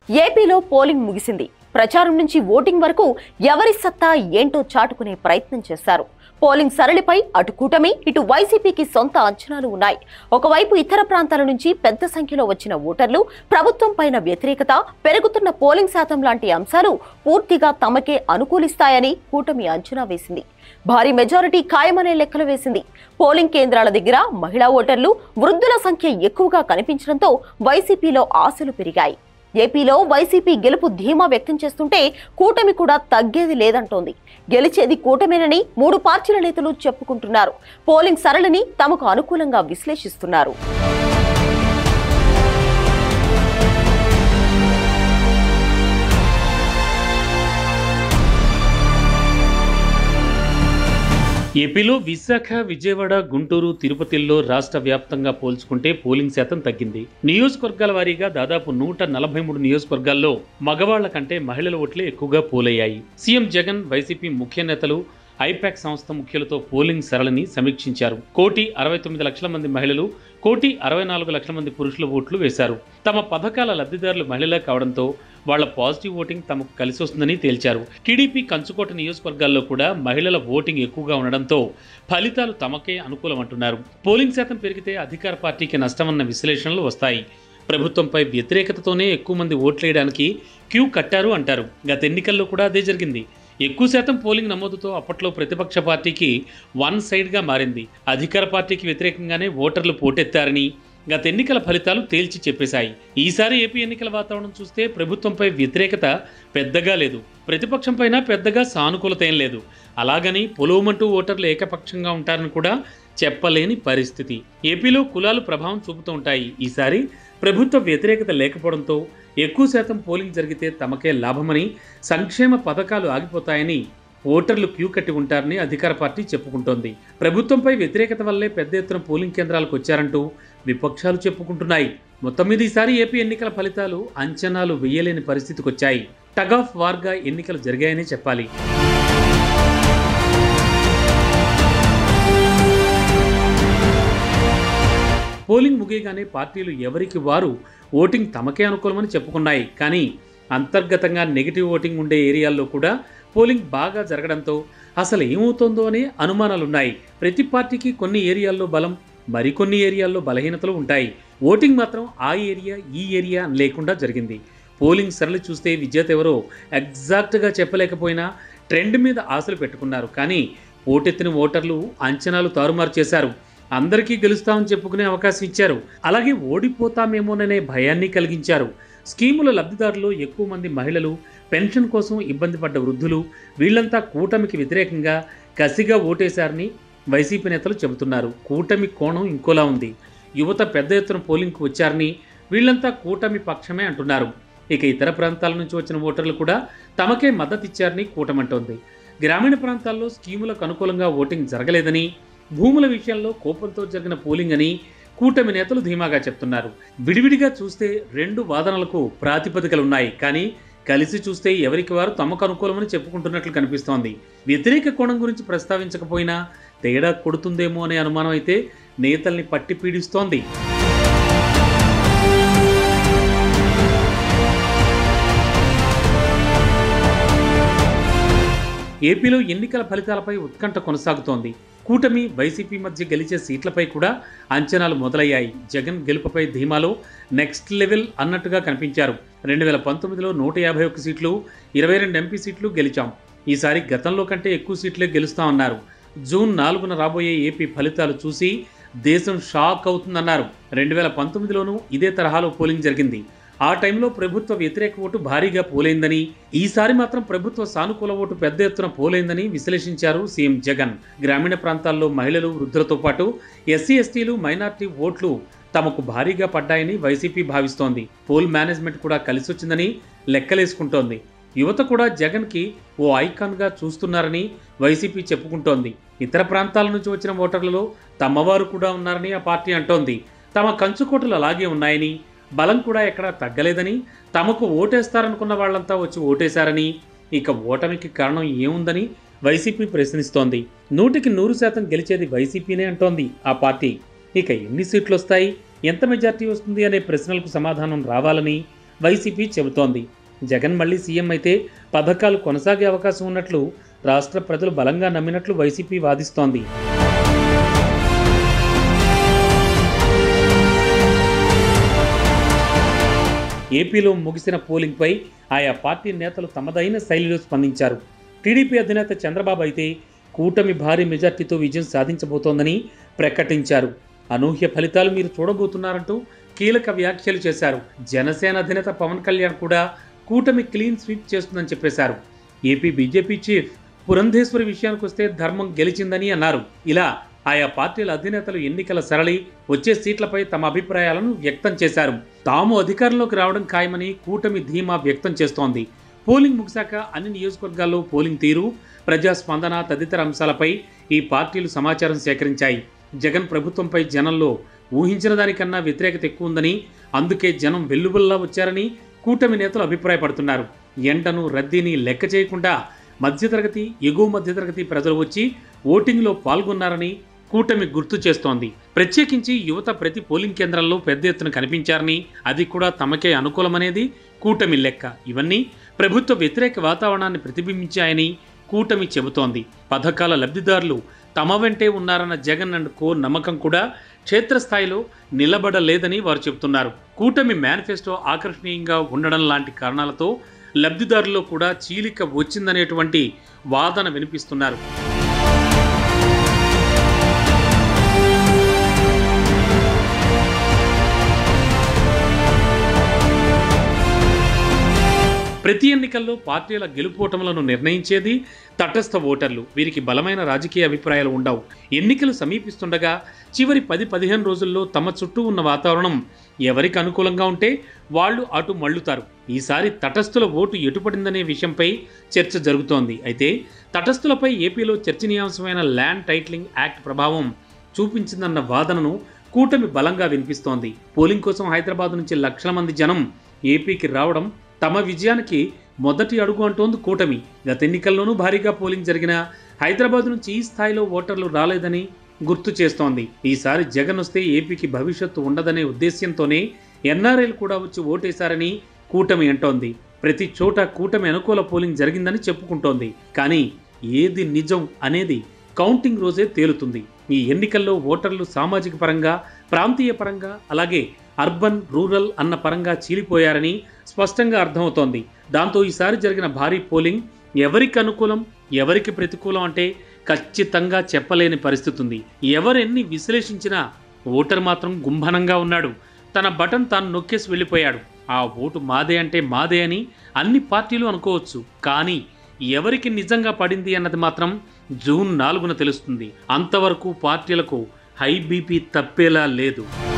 ఏపీలో పోలింగ్ ముగిసింది ప్రచారం నుంచి ఓటింగ్ వరకు ఎవరి సత్తా ఏంటో చాటుకునే ప్రయత్నం చేశారు పోలింగ్ సరళిపై అటు కూటమి ఇటు వైసీపీకి సొంత అంచనాలు ఉన్నాయి ఒకవైపు ఇతర ప్రాంతాల నుంచి పెద్ద సంఖ్యలో వచ్చిన ఓటర్లు ప్రభుత్వం పైన వ్యతిరేకత పెరుగుతున్న పోలింగ్ శాతం లాంటి అంశాలు పూర్తిగా తమకే అనుకూలిస్తాయని కూటమి అంచనా వేసింది భారీ మెజారిటీ ఖాయమనే లెక్కలు వేసింది పోలింగ్ కేంద్రాల దగ్గర మహిళా ఓటర్లు వృద్ధుల సంఖ్య ఎక్కువగా కనిపించడంతో వైసీపీలో ఆశలు పెరిగాయి ఏపీలో వైసీపీ గెలుపు ధీమా వ్యక్తం చేస్తుంటే కూటమి కూడా తగ్గేది లేదంటోంది గెలిచేది కూటమేనని మూడు పార్టీల నేతలు చెప్పుకుంటున్నారు పోలింగ్ సరళిని తమకు అనుకూలంగా విశ్లేషిస్తున్నారు ఏపీలో విశాఖ విజయవాడ గుంటూరు తిరుపతిల్లో రాష్ట్ర వ్యాప్తంగా పోల్చుకుంటే పోలింగ్ శాతం తగ్గింది నియోజకవర్గాల వారీగా దాదాపు నూట నలభై మూడు నియోజకవర్గాల్లో మగవాళ్ల కంటే మహిళల ఓట్లే ఎక్కువగా పోలయ్యాయి సీఎం జగన్ వైసీపీ ముఖ్య నేతలు ఐపాక్ సంస్థ ముఖ్యులతో పోలింగ్ సరళిని సమీక్షించారు కోటి అరవై తొమ్మిది లక్షల మంది మహిళలు కోటి అరవై నాలుగు లక్షల మంది పురుషుల ఓట్లు వేశారు తమ పథకాల లబ్ధిదారులు మహిళలే కావడంతో వాళ్ల పాజిటివ్ ఓటింగ్ తమకు కలిసి వస్తుందని తేల్చారు టీడీపీ కంచుకోట నియోజకవర్గాల్లో కూడా మహిళల ఓటింగ్ ఎక్కువగా ఉండడంతో ఫలితాలు తమకే అనుకూలమంటున్నారు పోలింగ్ శాతం పెరిగితే అధికార పార్టీకి నష్టమన్న విశ్లేషణలు వస్తాయి ప్రభుత్వంపై వ్యతిరేకతతోనే ఎక్కువ మంది ఓట్లేయడానికి క్యూ కట్టారు అంటారు గత ఎన్నికల్లో కూడా అదే జరిగింది ఎక్కువ శాతం పోలింగ్ నమోదుతో అప్పట్లో ప్రతిపక్ష పార్టీకి వన్ సైడ్గా మారింది అధికార పార్టీకి వ్యతిరేకంగానే ఓటర్లు పోటెత్తారని గత ఎన్నికల ఫలితాలు తేల్చి చెప్పేశాయి ఈసారి ఏపీ ఎన్నికల వాతావరణం చూస్తే ప్రభుత్వంపై వ్యతిరేకత పెద్దగా లేదు ప్రతిపక్షంపైన పెద్దగా సానుకూలత ఏం లేదు అలాగని పొలవమంటూ ఓటర్లు ఏకపక్షంగా ఉంటారని కూడా చెప్పలేని పరిస్థితి ఏపీలో కులాలు ప్రభావం చూపుతూ ఉంటాయి ఈసారి ప్రభుత్వ వ్యతిరేకత లేకపోవడంతో ఎక్కువ శాతం పోలింగ్ జరిగితే తమకే లాభమని సంక్షేమ పథకాలు ఆగిపోతాయని ఓటర్లు క్యూ కట్టి ఉంటారని అధికార పార్టీ చెప్పుకుంటోంది ప్రభుత్వంపై వ్యతిరేకత వల్లే పెద్ద ఎత్తున పోలింగ్ కేంద్రాలకు వచ్చారంటూ విపక్షాలు చెప్పుకుంటున్నాయి మొత్తం మీద ఈసారి ఏపీ ఎన్నికల ఫలితాలు అంచనాలు వేయలేని పరిస్థితికి వచ్చాయి టగ్ ఆఫ్ వార్గా ఎన్నికలు జరిగాయని చెప్పాలి పోలింగ్ ముగియగానే పార్టీలు ఎవరికి వారు ఓటింగ్ తమకే అనుకూలమని చెప్పుకున్నాయి కానీ అంతర్గతంగా నెగిటివ్ ఓటింగ్ ఉండే ఏరియాల్లో కూడా పోలింగ్ బాగా జరగడంతో అసలు ఏమవుతోందో అనే అనుమానాలున్నాయి ప్రతి పార్టీకి కొన్ని ఏరియాల్లో బలం మరికొన్ని ఏరియాల్లో బలహీనతలు ఉంటాయి ఓటింగ్ మాత్రం ఆ ఏరియా ఈ ఏరియా అని లేకుండా జరిగింది పోలింగ్ సరళి చూస్తే విజేత ఎవరో ఎగ్జాక్ట్గా చెప్పలేకపోయినా ట్రెండ్ మీద ఆశలు పెట్టుకున్నారు కానీ ఓటెత్తిన ఓటర్లు అంచనాలు తారుమారు చేశారు అందరికీ గెలుస్తామని చెప్పుకునే అవకాశం ఇచ్చారు అలాగే ఓడిపోతామేమోననే భయాన్ని కలిగించారు స్కీముల లబ్ధిదారులు ఎక్కువ మంది మహిళలు పెన్షన్ కోసం ఇబ్బంది పడ్డ వృద్ధులు వీళ్ళంతా కూటమికి వ్యతిరేకంగా కసిగా ఓటేశారని వైసీపీ నేతలు చెబుతున్నారు కూటమి కోణం ఇంకోలా ఉంది యువత పెద్ద ఎత్తున పోలింగ్కు వచ్చారని వీళ్ళంతా కూటమి పక్షమే అంటున్నారు ఇక ఇతర ప్రాంతాల నుంచి వచ్చిన ఓటర్లు కూడా తమకే మద్దతు ఇచ్చారని కూటమంటోంది గ్రామీణ ప్రాంతాల్లో స్కీములకు అనుకూలంగా ఓటింగ్ జరగలేదని భూముల విషయంలో కోపంతో జరిగిన పోలింగ్ అని కూటమి నేతలు ధీమాగా చెప్తున్నారు విడివిడిగా చూస్తే రెండు వాదనలకు ప్రాతిపదికలున్నాయి కానీ కలిసి చూస్తే ఎవరికి వారు తమకు అనుకూలమని చెప్పుకుంటున్నట్లు కనిపిస్తోంది వ్యతిరేక కోణం గురించి ప్రస్తావించకపోయినా తేడా కొడుతుందేమో అనే అనుమానం అయితే నేతల్ని పట్టి పీడిస్తోంది ఏపీలో ఎన్నికల ఫలితాలపై ఉత్కంఠ కొనసాగుతోంది కూటమి వైసీపీ మధ్య గెలిచే సీట్లపై కూడా అంచనాలు మొదలయ్యాయి జగన్ గెలుపుపై ధీమాలో నెక్స్ట్ లెవెల్ అన్నట్టుగా కనిపించారు రెండు వేల పంతొమ్మిదిలో నూట యాభై ఒక్క సీట్లు ఇరవై రెండు ఎంపీ సీట్లు గెలిచాం ఈసారి గతంలో కంటే ఎక్కువ సీట్లే గెలుస్తామన్నారు జూన్ నాలుగున రాబోయే ఏపీ ఫలితాలు చూసి దేశం షాక్ అవుతుందన్నారు రెండు వేల పంతొమ్మిదిలోనూ ఇదే తరహాలో పోలింగ్ జరిగింది ఆ టైంలో ప్రభుత్వ వ్యతిరేక ఓటు భారీగా పోలైందని ఈసారి మాత్రం ప్రభుత్వ సానుకూల ఓటు పెద్ద ఎత్తున పోలైందని విశ్లేషించారు సీఎం జగన్ గ్రామీణ ప్రాంతాల్లో మహిళలు వృద్ధులతో పాటు ఎస్సీ ఎస్టీలు మైనార్టీ ఓట్లు తమకు భారీగా పడ్డాయని వైసీపీ భావిస్తోంది పోల్ మేనేజ్మెంట్ కూడా కలిసొచ్చిందని లెక్కలేసుకుంటోంది యువత కూడా జగన్కి ఓ ఐకాన్గా చూస్తున్నారని వైసీపీ చెప్పుకుంటోంది ఇతర ప్రాంతాల నుంచి వచ్చిన ఓటర్లలో తమవారు కూడా ఉన్నారని ఆ పార్టీ అంటోంది తమ కంచుకోటలు అలాగే ఉన్నాయని బలం కూడా ఎక్కడా తగ్గలేదని తమకు ఓటేస్తారనుకున్న వాళ్ళంతా వచ్చి ఓటేశారని ఇక ఓటమికి కారణం ఏముందని వైసీపీ ప్రశ్నిస్తోంది నూటికి నూరు శాతం గెలిచేది వైసీపీనే అంటోంది ఆ పార్టీ ఇక ఎన్ని సీట్లు వస్తాయి ఎంత మెజార్టీ వస్తుంది అనే ప్రశ్నలకు సమాధానం రావాలని వైసీపీ చెబుతోంది జగన్ మళ్ళీ సీఎం అయితే పథకాలు కొనసాగే అవకాశం ఉన్నట్లు రాష్ట్ర ప్రజలు బలంగా నమ్మినట్లు వైసీపీ వాదిస్తోంది ఏపీలో ముగిసిన పోలింగ్పై ఆయా పార్టీ నేతలు తమదైన శైలిలో స్పందించారు టీడీపీ అధినేత చంద్రబాబు అయితే కూటమి భారీ మెజార్టీతో విజయం సాధించబోతోందని ప్రకటించారు అనూహ్య ఫలితాలు మీరు చూడబోతున్నారంటూ కీలక వ్యాఖ్యలు చేశారు జనసేన అధినేత పవన్ కళ్యాణ్ కూడా కూటమి క్లీన్ స్వీప్ చేస్తుందని చెప్పేశారు ఏపీ బీజేపీ చీఫ్ పురంధేశ్వరి విషయానికి వస్తే ధర్మం గెలిచిందని అన్నారు ఇలా ఆయా పార్టీల అధినేతలు ఎన్నికల సరళి వచ్చే సీట్లపై తమ అభిప్రాయాలను వ్యక్తం చేశారు తాము అధికారంలోకి రావడం ఖాయమని కూటమి ధీమా వ్యక్తం చేస్తోంది పోలింగ్ ముగిశాక అన్ని నియోజకవర్గాల్లో పోలింగ్ తీరు ప్రజా స్పందన తదితర అంశాలపై ఈ పార్టీలు సమాచారం సేకరించాయి జగన్ ప్రభుత్వంపై జనంలో ఊహించిన దానికన్నా వ్యతిరేకత ఎక్కువ ఉందని అందుకే జనం వెల్లువల్లా వచ్చారని కూటమి నేతలు అభిప్రాయపడుతున్నారు ఎండను రద్దీని లెక్క చేయకుండా మధ్యతరగతి ఎగువ మధ్యతరగతి ప్రజలు వచ్చి ఓటింగ్లో పాల్గొన్నారని కూటమి గుర్తు చేస్తోంది ప్రత్యేకించి యువత ప్రతి పోలింగ్ కేంద్రాల్లో పెద్ద ఎత్తున కనిపించారని అది కూడా తమకే అనుకూలమనేది కూటమి లెక్క ఇవన్నీ ప్రభుత్వ వ్యతిరేక వాతావరణాన్ని ప్రతిబింబించాయని కూటమి చెబుతోంది పథకాల లబ్ధిదారులు తమ వెంటే ఉన్నారన్న జగన్ అండ్ కో నమ్మకం కూడా క్షేత్రస్థాయిలో నిలబడలేదని వారు చెబుతున్నారు కూటమి మేనిఫెస్టో ఆకర్షణీయంగా ఉండడం లాంటి కారణాలతో లబ్ధిదారుల్లో కూడా చీలిక వచ్చిందనేటువంటి వాదన వినిపిస్తున్నారు ప్రతి ఎన్నికల్లో పార్టీల గెలుపోటములను నిర్ణయించేది తటస్థ ఓటర్లు వీరికి బలమైన రాజకీయ అభిప్రాయాలు ఉండవు ఎన్నికలు సమీపిస్తుండగా చివరి పది పదిహేను రోజుల్లో తమ చుట్టూ ఉన్న వాతావరణం ఎవరికి అనుకూలంగా ఉంటే వాళ్ళు అటు మళ్ళుతారు ఈసారి తటస్థుల ఓటు ఎటుపడిందనే విషయంపై చర్చ జరుగుతోంది అయితే తటస్థులపై ఏపీలో చర్చనీయాంశమైన ల్యాండ్ టైటిలింగ్ యాక్ట్ ప్రభావం చూపించిందన్న వాదనను కూటమి బలంగా వినిపిస్తోంది పోలింగ్ కోసం హైదరాబాద్ నుంచి లక్షల మంది జనం ఏపీకి రావడం తమ విజయానికి మొదటి అడుగు అంటోంది కూటమి గత ఎన్నికల్లోనూ భారీగా పోలింగ్ జరిగిన హైదరాబాద్ నుంచి ఈ స్థాయిలో ఓటర్లు రాలేదని గుర్తు చేస్తోంది ఈసారి జగన్ వస్తే ఏపీకి భవిష్యత్తు ఉండదనే ఉద్దేశ్యంతోనే ఎన్ఆర్ఐలు కూడా వచ్చి ఓటేశారని కూటమి అంటోంది ప్రతి చోట కూటమి అనుకూల పోలింగ్ జరిగిందని చెప్పుకుంటోంది కానీ ఏది నిజం అనేది కౌంటింగ్ రోజే తేలుతుంది ఈ ఎన్నికల్లో ఓటర్లు సామాజిక పరంగా ప్రాంతీయ పరంగా అలాగే అర్బన్ రూరల్ అన్న పరంగా చీలిపోయారని స్పష్టంగా అర్థమవుతోంది దాంతో ఈసారి జరిగిన భారీ పోలింగ్ ఎవరికి అనుకూలం ఎవరికి ప్రతికూలం అంటే ఖచ్చితంగా చెప్పలేని పరిస్థితి ఉంది ఎవరెన్ని విశ్లేషించినా ఓటర్ మాత్రం గుంభనంగా ఉన్నాడు తన బటన్ తాను నొక్కేసి వెళ్ళిపోయాడు ఆ ఓటు మాదే అంటే మాదే అని అన్ని పార్టీలు అనుకోవచ్చు కానీ ఎవరికి నిజంగా పడింది అన్నది మాత్రం జూన్ నాలుగున తెలుస్తుంది అంతవరకు పార్టీలకు హై బీపీ తప్పేలా లేదు